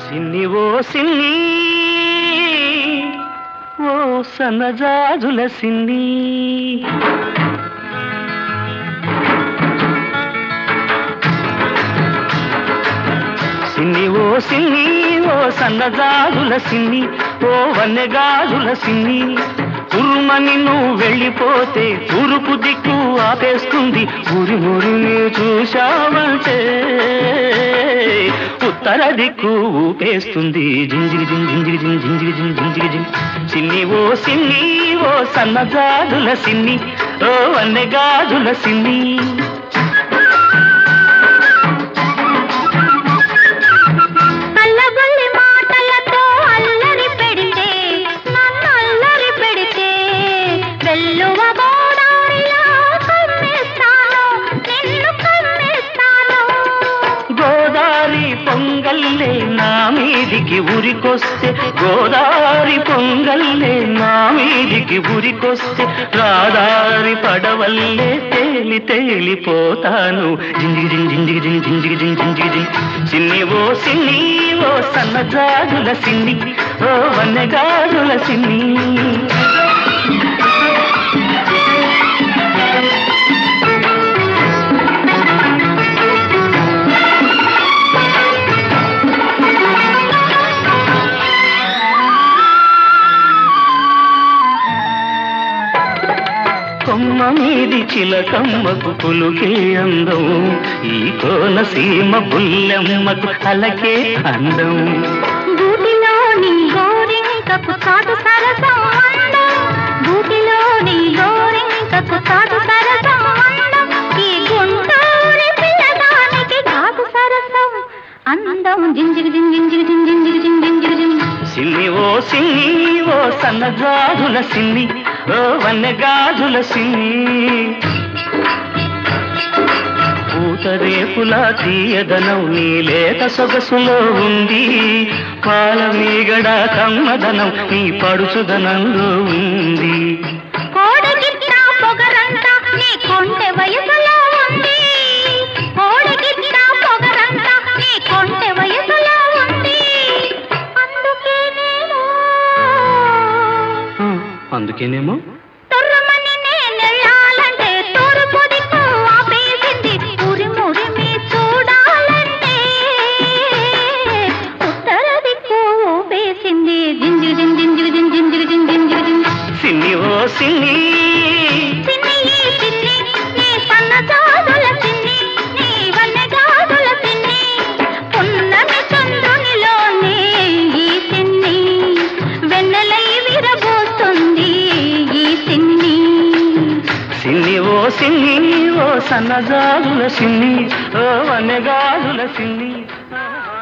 సిన్ని ఓ సిన్ని ఓ సన్నజాజుల సిన్ని సిన్ని ఓ సిన్ని ఓ సన్నజాజుల సిన్ని ఓ వన్నెగాజుల సిన్ని ఉరుమని నువ్వు వెళ్ళిపోతే తూర్పు దిక్కు ఆపేస్తుంది ఊరి మురిని చూశావంటే ఉత్తర దిక్కు ఊపేస్తుంది జింజిరి జిం జింజిరి జిం జింజిరి జిం జింజిరి జిం సిన్ని ఓ సిన్ని ఓ సన్నజాజుల సిన్ని ఓ వన్నెగాజుల సిన్ని కళ్ళబొల్లి మాటలతో అల్లరి పెడితే నన్ను అల్లరి పెడితే వెల్లువ గోదారిలో కమ్మేస్తాను నిన్ను కమ్మేస్తాను గోదారి పొంగల్లే నా మీదికి ఉరికొస్తే గోదారి పొంగల్లే నా మీదికి ఉరికొస్తే రాదారి పడవల్లే తేలి తేలిపోతాను జింజిగి జింగ్ జింజిగి జింగ్ జింజిగి జింగ్ జింజిగి జింగ్ సిన్ని ఓ సిన్ని ఓ సన్నజాజుల సిన్ని ఓ వన్నెగాజుల సిన్ని కొమ్మ మీది చిలకమ్మకు పులుకే అందం ఈ కోనసీమ పుల్లెమ్మకు అలకే అందం గూటిలోని గోరింకకు చాటు సరసం అందం గూటిలోని గోరింకకు చాటు సరసం అందం ఈ గుంటూరి పిల్లదానికి కాదు సరసం అందం జింజిగి జింజిగి జింజిగి జింజిగి జింజిగి సిన్ని ఓ సిన్ని ఓ సన్నజాజుల సిన్ని ఓ వన్నెగాజుల సిన్ని పూతరేపుల తీయదనం నీ లేత సొగసులో ఉంది పాల మీగడ కమ్మదనం నీ పడుచుదనంలో ఉంది కోడిగిట్ట పొగరంతా నీ కొంటె వయసులో ఉంది కోడిగిట్ట పొగరంతా నీ కొంటె వయసులో ఉంది అందుకేనేమో ఆ, అందుకేనేమో తుర్రుమని నేనెళ్ళాలంటే తూర్పు దిక్కు ఆపేసింది ఉరిమి ఉరిమి చూడాలంటే ఉత్తర దిక్కు ఊపేసింది జింజి జింజి జింజి జింజి జింజి జింజి జింజి సిన్ని ఓ సిన్ని సిన్ని ఈ సిన్ని నీ సన్నజాజుల సిన్ని నీ వన్నెగాజుల సిన్ని పున్నమి చంద్రునిలోనే ఈ సిన్ని వెన్నెలై విరబోస్తుంది ఈ సిన్ని సిన్ని ఓ సిన్ని ఓ సన్నజాజుల సిన్ని ఓ వనగాజుల సిన్ని